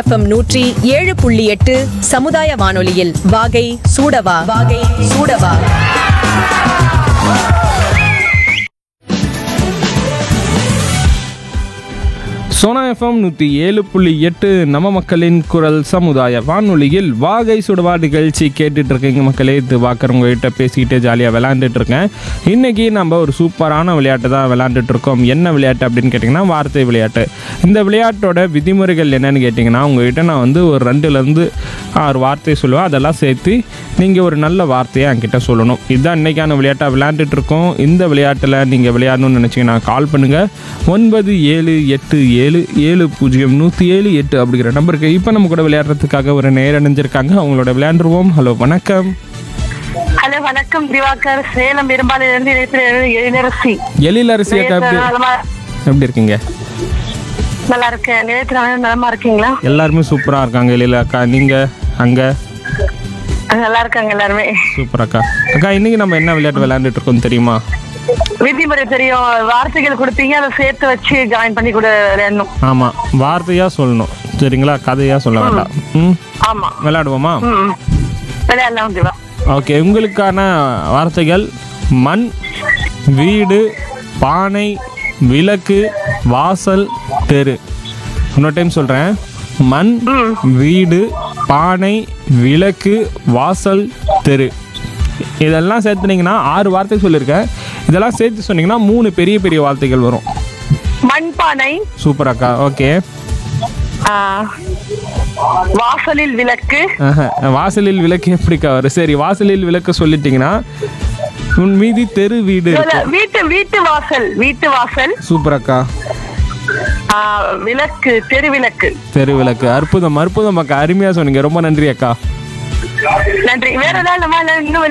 FM நூற்றி ஏழு புள்ளி எட்டு சமுதாய வானொலியில் வாகை சூடவா வாகை சூடவா சோனா எஃப்எம் நூற்றி ஏழு புள்ளி எட்டு நம்ம மக்களின் குரல் சமுதாய வானொலியில் வாகை சுடுவா நிகழ்ச்சி கேட்டுட்டு இருக்கீங்க மக்களே இது பார்க்குறவங்ககிட்ட பேசிக்கிட்டே ஜாலியாக விளையாண்டுட்டு இருக்கேன் இன்னைக்கு நம்ம ஒரு சூப்பரான விளையாட்டு தான் விளையாண்டுட்டு இருக்கோம் என்ன விளையாட்டு அப்படின்னு கேட்டிங்கன்னா வார்த்தை விளையாட்டு இந்த விளையாட்டோட விதிமுறைகள் என்னன்னு கேட்டிங்கன்னா உங்ககிட்ட நான் வந்து ஒரு ரெண்டுலேருந்து ஆறு வார்த்தை சொல்லுவேன் அதெல்லாம் சேர்த்து நீங்கள் ஒரு நல்ல வார்த்தையை என்கிட்ட சொல்லணும் இதுதான் இன்னைக்கான விளையாட்டாக விளையாண்டுட்டு இருக்கோம் இந்த விளையாட்டில் நீங்கள் விளையாடணும்னு நினச்சிங்கன்னா கால் பண்ணுங்கள் ஒன்பது ஏழு எட்டு ஏழு ஏழு பூஜ்ஜியம் நூற்றி ஏழு எட்டு அப்படிங்கிற நம்பருக்கு இப்போ நம்ம கூட விளையாடுறதுக்காக ஒரு நேர் அணிஞ்சிருக்காங்க அவங்களோட விளையாண்டுருவோம் ஹலோ வணக்கம் ஹலோ வணக்கம் திவாகர் சேலம் பெரும்பாலிலிருந்து இணைப்பில் இளரசி எழில் அரிசி அக்கா எப்படி நலமா எப்படி இருக்கீங்க நல்லா இருக்கேன் நிலையத்தில் நலமா இருக்கீங்களா எல்லாருமே சூப்பராக இருக்காங்க எழில் அக்கா நீங்கள் அங்கே நல்லா இருக்காங்க எல்லாருமே சூப்பர் அக்கா அக்கா இன்னைக்கு நம்ம என்ன விளையாட்டு விளையாண்டுட்டு இருக்கோம் தெரியுமா விதிமுறை தெரியும் வார்த்தைகள் கொடுப்பீங்க அதை சேர்த்து வச்சு ஜாயின் பண்ணி கூட விளையாடணும் ஆமாம் வார்த்தையாக சொல்லணும் சரிங்களா கதையாக சொல்ல வேண்டாம் ம் ஆமா விளையாடுவோமா ம் விளையாடலாம் திவா ஓகே உங்களுக்கான வார்த்தைகள் மண் வீடு பானை விளக்கு வாசல் தெரு இன்னொரு டைம் சொல்கிறேன் மண் வீடு பானை விளக்கு வாசல் தெரு இதெல்லாம் சேர்த்துனீங்கன்னா ஆறு வார்த்தை சொல்லியிருக்கேன் இதெல்லாம் சேர்த்து சொன்னீங்கன்னா மூணு பெரிய பெரிய வார்த்தைகள் வரும் மண்பானை சூப்பர் அக்கா ஓகே ஆ, வாசலில் விளக்கு ஆஹா, வாசலில் விளக்கு எப்படிக்கா வரும் சரி வாசலில் விளக்கு சொல்லிட்டீங்கன்னா உன் மீதி தெரு வீடு இல்ல, இருக்கும் வீட்டு வீட்டு வாசல் வீட்டு வாசல் சூப்பர் அக்கா ஆ, விளக்கு தெருவிளக்கு தெரு விளக்கு அற்புதம் அற்புதம் அக்கா அருமையாக சொன்னீங்க ரொம்ப நன்றி அக்கா நன்றி வேற ஏதாவது நம்ம இன்னும்